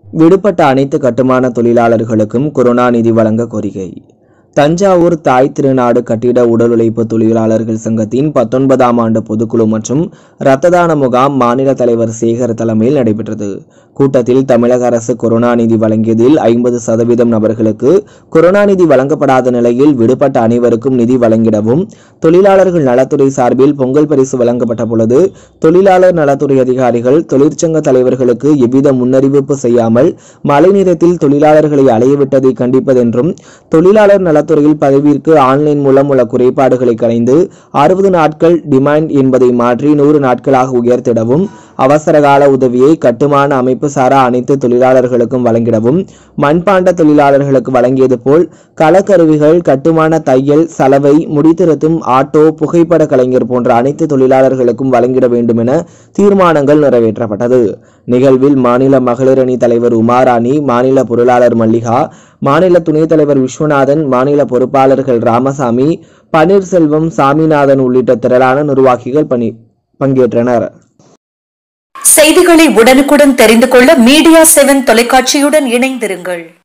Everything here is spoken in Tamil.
விடுபட்ட அனைத்து கட்டுமான தொழிலாளர்களுக்கும் கொரோனா நிதி வழங்க கோரிக்கை தஞ்சாவூர் தாய் திருநாடு கட்டிட உடல் உழைப்பு தொழிலாளர்கள் சங்கத்தின் பத்தொன்பதாம் ஆண்டு பொதுக்குழு மற்றும் இரத்த தான முகாம் மாநில தலைவர் சேகர் தலைமையில் நடைபெற்றது கூட்டத்தில் தமிழக அரசு கொரோனா நிதி வழங்கியதில் ஐம்பது சதவீதம் நபர்களுக்கு கொரோனா நிதி வழங்கப்படாத நிலையில் விடுபட்ட அனைவருக்கும் நிதி வழங்கிடவும் தொழிலாளர்கள் நலத்துறை சார்பில் பொங்கல் பரிசு வழங்கப்பட்ட பொழுது தொழிலாளர் நலத்துறை அதிகாரிகள் தொழிற்சங்க தலைவர்களுக்கு எவ்வித முன்னறிவிப்பு செய்யாமல் மழைநீரத்தில் தொழிலாளர்களை அலையவிட்டதை கண்டிப்பதென்றும் தொழிலாளர் நலத்துறையில் பதவியிற்கு ஆன்லைன் மூலம் உள்ள குறைபாடுகளை களைந்து அறுபது நாட்கள் டிமாண்ட் என்பதை மாற்றி நூறு நாட்களாக உயர்த்திடவும் அவசரகால உதவியை கட்டுமான அமைப்பு சாரா அனைத்து தொழிலாளர்களுக்கும் வழங்கிடவும் மண்பாண்ட தொழிலாளர்களுக்கு வழங்கியது போல் களக்கருவிகள் கட்டுமான தையல் சலவை முடித்திருத்தும் ஆட்டோ புகைப்பட கலைஞர் போன்ற அனைத்து தொழிலாளர்களுக்கும் வழங்கிட வேண்டும் என தீர்மானங்கள் நிறைவேற்றப்பட்டது நிகழ்வில் மாநில மகளிர் அணி தலைவர் உமாராணி மாநில பொருளாளர் மல்லிகா மாநில துணைத் தலைவர் விஸ்வநாதன் மாநில பொறுப்பாளர்கள் ராமசாமி பன்னீர்செல்வம் சாமிநாதன் உள்ளிட்ட திரளான நிர்வாகிகள் பணி பங்கேற்றனர் செய்திகளை உடனுக்குடன் தெரிந்து கொள்ள மீடியா செவன் தொலைக்காட்சியுடன் இணைந்திருங்கள்